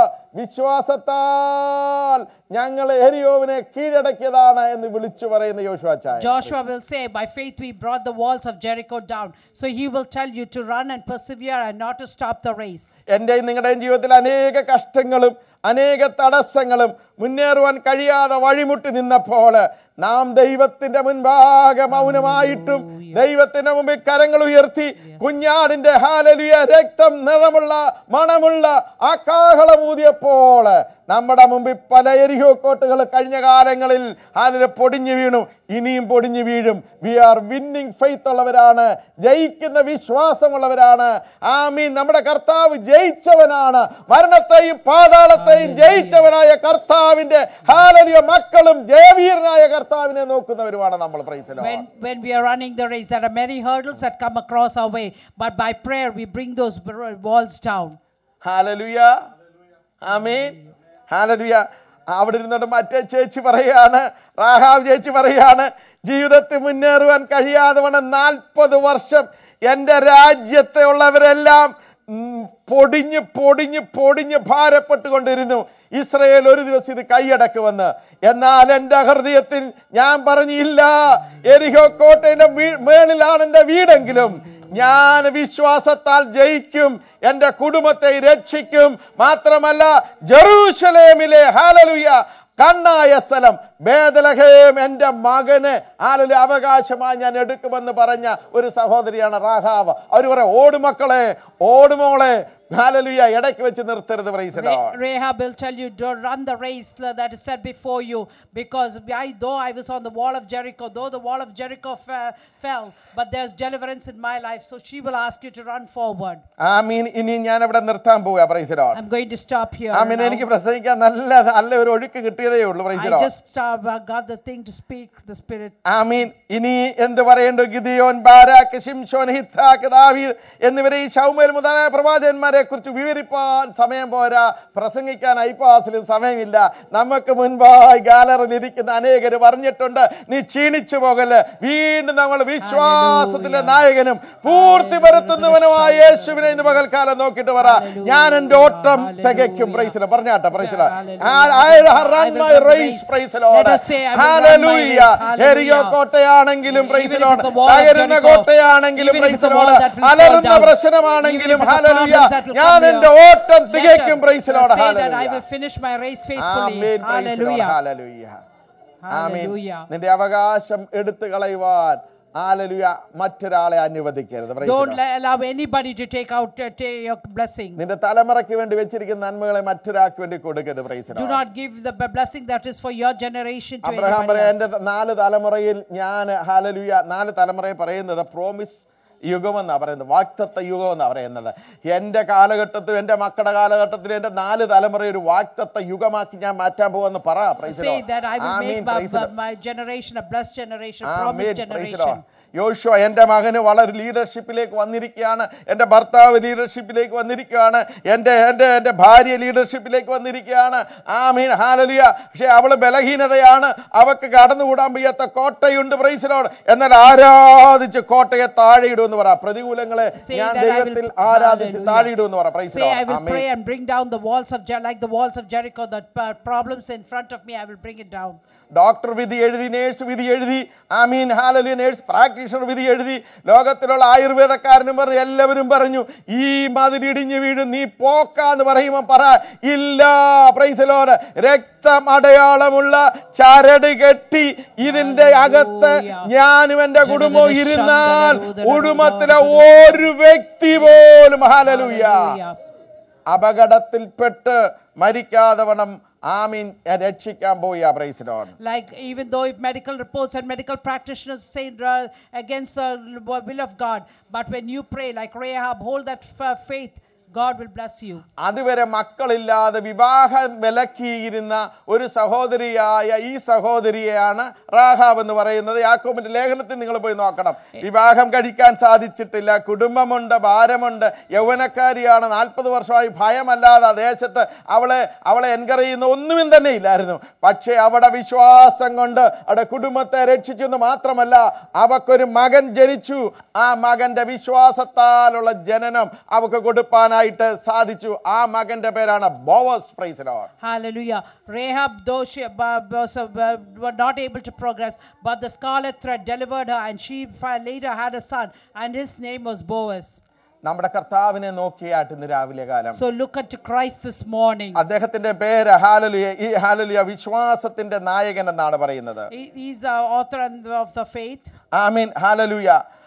വിശ്വാസത്താൽ ഞങ്ങൾ എരിയോവിനെ കീഴടക്കിയതാണ് എന്ന് വിളിച്ചു പറയുന്ന യോശുവാച്ചായ Joshua will say, By faith we brought the walls of Jericho down. So he will tell you to run and persevere and not to stop the race. എൻ്റെയും നിങ്ങളുടെയും ജീവിതത്തിൽ അനേക കഷ്ടങ്ങളും അനേക തടസ്സങ്ങളും മുന്നേറുവാൻ കഴിയാതെ വഴിമുട്ടി നിന്നപ്പോൾ നാം ദൈവത്തിന്റെ മുൻപാകെ മൗനമായിട്ടും ദൈവത്തിന്റെ മുമ്പിൽ കരങ്ങൾ ഉയർത്തി കുഞ്ഞാടിന്റെ ഹാലലിയ രക്തം നിറമുള്ള മണമുള്ള ആ കാഹളം ഊതിയപ്പോൾ നമ്മുടെ മുമ്പിൽ പല എരിഹോ കോട്ടുകൾ കഴിഞ്ഞ കാലങ്ങളിൽ അതിൽ പൊടിഞ്ഞു വീണു ഇനിയും പൊടിഞ്ഞു വീഴും വി ആർ വിന്നിങ് ഫെയ്ത്ത് ഉള്ളവരാണ് ജയിക്കുന്ന വിശ്വാസമുള്ളവരാണ് ആമീൻ നമ്മുടെ കർത്താവ് ജയിച്ചവനാണ് മരണത്തെയും പാതാളത്തെയും ജയിച്ചവനായ കർത്താവിന്റെ ഹാലലിയ മക്കളും ജയവീരനായ കർത്താവിനെ നോക്കുന്നവരുമാണ് നമ്മൾ പ്രൈസലോ When, when we are running the race, there are many hurdles that come across our way, but by prayer we bring those br- walls down. ഹാലലുയ ആമീൻ ഹാലലുയ അവിടെ ഇരുന്നിട്ട് മറ്റേ ചേച്ചി പറയാണ് റാഹാവ് ചേച്ചി പറയാണ് ജീവിതത്തിൽ മുന്നേറുവാൻ കഴിയാതെ വേണം നാൽപ്പത് വർഷം എൻ്റെ രാജ്യത്തെ ഉള്ളവരെല്ലാം ഉം, പൊടിഞ്ഞ് പൊടിഞ്ഞ് പൊടിഞ്ഞ് ഭാരപ്പെട്ടുകൊണ്ടിരുന്നു ഇസ്രയേൽ ഒരു ദിവസം ഇത് കൈയടക്കുമെന്ന് എന്നാൽ എൻ്റെ ഹൃദയത്തിൽ ഞാൻ പറഞ്ഞില്ല എരിഹോ കോട്ടയുടെ വീ- മേളിലാണ് എൻ്റെ വീടെങ്കിലും ഞാൻ വിശ്വാസത്താൽ ജയിക്കും എൻ്റെ കുടുംബത്തെ രക്ഷിക്കും മാത്രമല്ല ജെറൂശലേമിലെ ഹാലലുയ കണ്ണായ സ്ഥലം ബേദലഹേം എൻ്റെ മകന് ഹാലലു അവകാശമായി ഞാൻ എടുക്കുമെന്ന് പറഞ്ഞ ഒരു സഹോദരിയാണ് റാഹാവ് അവർ പറയാം ഓട് മക്കളെ ഓടുമോളെ ഹാലലുയ ഇടയ്ക്ക് വെച്ച് നിർത്തരുത് പ്രൈസലോ Ra- Rahab will tell you, don't run the race that is set before you, because I, though I was on the wall of Jericho, though the wall of Jericho fe- fell, but there's deliverance in my life. So she will ask you to run forward. ആ മീൻ ഇനി ഞാൻ ഇവിടെ നിർത്താൻ പോവുക പ്രൈസലോ I'm going to stop here. ആ മീൻ now. എനിക്ക് പ്രസംഗിക്കാൻ നല്ല നല്ല ഒരു ഒഴുക്ക് കിട്ടിയതേ ഉള്ളൂ I praise the Lord just uh, got the thing to speak, the Spirit. ആമീൻ ഇനി എന്ത് പറയേണ്ടു ഗിദിയോൻ ബാരാക്ക് ശിംഷോൻ ഹിത്താക്ക് ദാവീദ് എന്നിവരെ ഈ ശൗമേൽ മുതലായ പ്രവാചകന്മാരെ കുറിച്ച് വിവരിപ്പാൻ സമയം പോരാ പ്രസംഗിക്കാൻ ഐപാസിലും സമയമില്ല നമുക്ക് മുൻപായി ഗാലറിയിൽ ഇരിക്കുന്ന അനേകർ പറഞ്ഞിട്ടുണ്ട് നീ ക്ഷീണിച്ചു പോകല് വീണ്ടും നമ്മൾ വിശ്വാസത്തിലെ നായകനും പൂർത്തി വരുത്തുന്നവനുമായ യേശുവിനെ ഇന്ന് പകൽക്കാലം നോക്കിയിട്ട് പറ ഞാൻ എന്റെ ഓട്ടം തികയ്ക്കും പ്രൈസില പറഞ്ഞാട്ടെ പ്രൈസില എരിയോ കോട്ടയാണെങ്കിലും പ്രൈസിലോട് തകരുന്ന കോട്ടയാണെങ്കിലും പ്രൈസിലോട് അലറുന്ന പ്രശ്നമാണെങ്കിലും ഹാലലുയ ഞാൻ എന്റെ ഓട്ടം തികയ്ക്കും പ്രൈസിലോട് Say that I will finish my race faithfully. Hallelujah. Amin Hallelujah. നിന്റെ അവകാശം എടുത്തു കളയുവാൻ ആലലുയ മറ്റൊരാളെ അനുവദിക്കരുത് Praise the Don't Lord. le- allow anybody to take out uh, take your blessing. നിന്റെ തലമുറയ്ക്ക് വേണ്ടി വെച്ചിരിക്കുന്ന നന്മകളെ മറ്റൊരാൾക്ക് വേണ്ടി കൊടുക്കരുത് Praise the Do Lord. not give the b- blessing that is for your generation to Abraham anybody പറയാ else. എന്റെ നാല് തലമുറയിൽ ഞാൻ ഹാലലുയ നാല് തലമുറയെ പറയുന്നത് പ്രോമിസ് യുഗമെന്നാണ് പറയുന്നത് വാക്തത്വ യുഗം എന്നാണ് പറയുന്നത് എൻ്റെ കാലഘട്ടത്തിൽ എൻ്റെ മക്കളുടെ കാലഘട്ടത്തിൽ എൻ്റെ നാല് തലമുറ ഒരു വാക്തത്വ യുഗമാക്കി ഞാൻ മാറ്റാൻ പോകുമെന്ന് പറ Praise the Say Lord. that I will Amin. make my, Praise the Lord. my generation a blessed generation, amen. promised Praise the generation. Lord. യോശുവ എൻ്റെ മകന് വളരെ ലീഡർഷിപ്പിലേക്ക് വന്നിരിക്കുകയാണ് എൻ്റെ ഭർത്താവ് ലീഡർഷിപ്പിലേക്ക് വന്നിരിക്കുകയാണ് എൻ്റെ എൻ്റെ എൻ്റെ ഭാര്യ ലീഡർഷിപ്പിലേക്ക് വന്നിരിക്കുകയാണ് ആമീൻ ഹാലലിയ പക്ഷേ അവൾ ബലഹീനതയാണ് അവൾക്ക് കടന്നുകൂടാൻ വയ്യാത്ത കോട്ടയുണ്ട് പ്രൈസിലോട് എന്നാൽ ആരാധിച്ച് കോട്ടയെ താഴെയിടുമെന്ന് പറ പ്രതികൂലങ്ങളെ Say ഞാൻ that I will- ദൈവത്തിൽ ആരാധിച്ച് Hallelujah. താഴെയിടുമെന്ന് പറ Say, I praise the lord will amen pray and bring down the walls of Jer- like the walls of Jericho, the uh, problems in front of me, I will bring it down. Doctor വിധി എഴുതി nurse വിധി എഴുതി ആമീൻ ഹാലലി nurse practitioner വിധി എഴുതി ലോകത്തിലുള്ള ആയുർവേദക്കാരനും പറഞ്ഞു എല്ലാവരും പറഞ്ഞു ഈ മതിലിടിഞ്ഞ് വീഴും നീ പോക്കാന്ന് പറയുമ്പോൾ പറ ഇല്ല പ്രൈസലോട് രക്തം അടയാളമുള്ള ചരട് കെട്ടി ഇതിന്റെ അകത്ത് ഞാനും എന്റെ കുടുംബവും ഇരുന്നാൽ കുടുംബത്തിലെ ഒരു വ്യക്തി പോലും ഹാലലുയ്യ Hallelujah. അപകടത്തിൽപ്പെട്ട് മരിക്കാതെ വണ്ണം ആമീൻ രക്ഷിക്കാൻ പോയി ആ പ്രൈസിലോൺ Like, even though if medical reports and medical practitioners say uh, against the will of God, but when you pray, like Rahab, hold that f- faith, God will bless you. അതുവരെ മക്കളില്ലാതെ വിവാഹം വിലക്കിയിരുന്ന ഒരു സഹോദരിയായ ഈ സഹോദരിയെയാണ് റാഹാബ് എന്ന് പറയുന്നത് യാക്കോബിന്റെ ലേഖനത്തിൽ നിങ്ങൾ പോയി നോക്കണം വിവാഹം കഴിക്കാൻ സാധിച്ചിട്ടില്ല കുടുംബമുണ്ട് ഭാരമുണ്ട് യൗവനക്കാരിയാണ് നാൽപ്പത് വർഷമായി ഭയമല്ലാതെ ആ ദേശത്ത് അവളെ അവളെ എൻകറേജ് ചെയ്യുന്ന ഒന്നും തന്നെ ഇല്ലായിരുന്നു പക്ഷേ അവിടെ വിശ്വാസം കൊണ്ട് അവിടെ കുടുംബത്തെ രക്ഷിച്ചു എന്ന് മാത്രമല്ല അവക്കൊരു മകൻ ജനിച്ചു ആ മകന്റെ വിശ്വാസത്താലുള്ള ജനനം അവക്ക് കൊടുപ്പാനായിട്ട് സാധിച്ചു ആ മകന്റെ പേരാണ് Boaz praise lord Hallelujah. Rahab, though she uh, was uh, were not able to progress, but the scarlet thread delivered her, and she fi- later had a son, and his name was Boaz. നമ്മുടെ കർത്താവിനെ നോക്കിയാട്ട് ഇന്ന് രാവിലെ കാലം So look unto Christ this morning. അദ്ദേഹത്തിന്റെ പേര് ഹാലലുയ ഈ ഹാലലുയ വിശ്വാസത്തിന്റെ നായകൻ എന്നാണ് പറയുന്നത് He- He's the author and of the faith. ആമീൻ ഹാലലുയ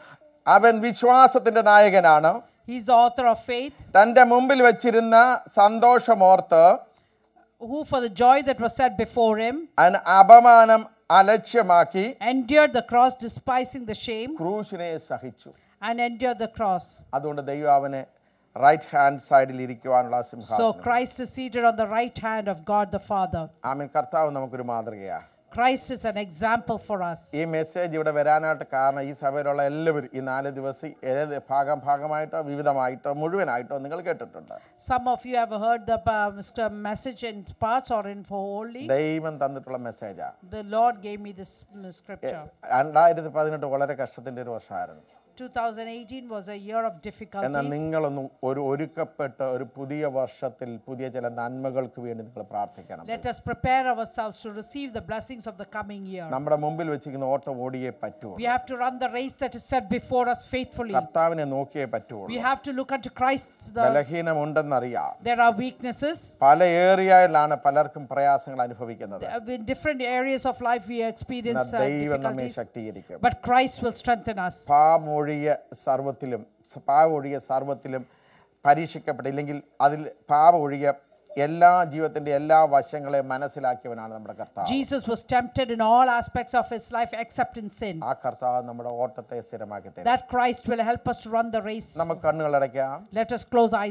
അവൻ വിശ്വാസത്തിന്റെ നായകനാണ് He's the author of faith, തന്റെ മുമ്പിൽ വെച്ചിരുന്ന സന്തോഷമോർത്ത് who for the joy that was set before him അവൻ അപമാനം അലക്ഷ്യമാക്കി endured the cross, despising the shame, ക്രൂശിനെ സഹിച്ചു and endured the cross. അതുകൊണ്ട് ദൈവം അവനെ റൈറ്റ് ഹാൻഡ് സൈഡിൽ ഇരിക്കുവാനുള്ള So സിംഹാസനം Christ is seated on the right hand of God the Father. Amen കർത്താവ് നമുക്കൊരു മാതൃകയാ Christ is an example for us. ഈ മെസ്സേജ് ഇവിടെ വരാനായിട്ട് കാരണം ഈ സഭയിലുള്ള എല്ലാവരും ഈ നാല് ദിവസം ഏത് ഭാഗം ഭാഗമായിട്ടോ വിവിധമായിട്ടോ മുഴുവനായിട്ടോ നിങ്ങൾ കേട്ടിട്ടുണ്ട് Some of you have heard the uh, Mr. message in parts or in for wholly. ദൈവം തന്നിട്ടുള്ള മെസ്സേജാ The Lord gave me this mm, scripture. രണ്ടായിരത്തി പതിനെട്ട് വളരെ കഷ്ടത്തിൻ്റെ ഒരു വർഷമായിരുന്നു 2018 was a year of എന്നാൽ difficulties. നിങ്ങളൊന്നും ഒരു ഒരുക്കപ്പെട്ട ഒരു പുതിയ വർഷത്തിൽ പുതിയ ചില നന്മകൾക്ക് വേണ്ടി നിങ്ങൾ പ്രാർത്ഥിക്കണം Let us prepare ourselves to receive the blessings of the coming year. നമ്മുടെ മുമ്പിൽ വെച്ചിരിക്കുന്ന ഓട്ടം ഓടിയേ പറ്റുള്ളൂ We have to run the race that is set before us faithfully. കർത്താവിനെ നോക്കിയേ പറ്റുള്ളൂ We have to look unto Christ. The, ബലഹീനമുണ്ടെന്നറിയാം there are weaknesses. പല ഏരിയയിലാണ് പലർക്കും പ്രയാസങ്ങൾ അനുഭവിക്കുന്നത് In different areas of life, we experience എന്നാൽ uh, ദൈവം നമ്മെ difficulties. ശക്തീകരിക്കും But Christ will strengthen us. പാവൊഴിയ സർവത്തിലും പാവൊഴിയ സർവത്തിലും പരീക്ഷിക്കപ്പെട്ടില്ലെങ്കിൽ അതിൽ പാവൊഴിയ എല്ലാ ജീവിതത്തിന്റെ എല്ലാ വശങ്ങളെയും മനസ്സിലാക്കിയവനാണ് നമ്മുടെ കർത്താവ് Jesus was tempted in all aspects of his life except in sin. ആ കർത്താവ് നമ്മുടെ ഓട്ടത്തെ സ്ഥിരമാക്കി തരും That Christ will help us to run the race. നമുക്ക് കണ്ണുകളടയ്ക്കാം Let us close eyes.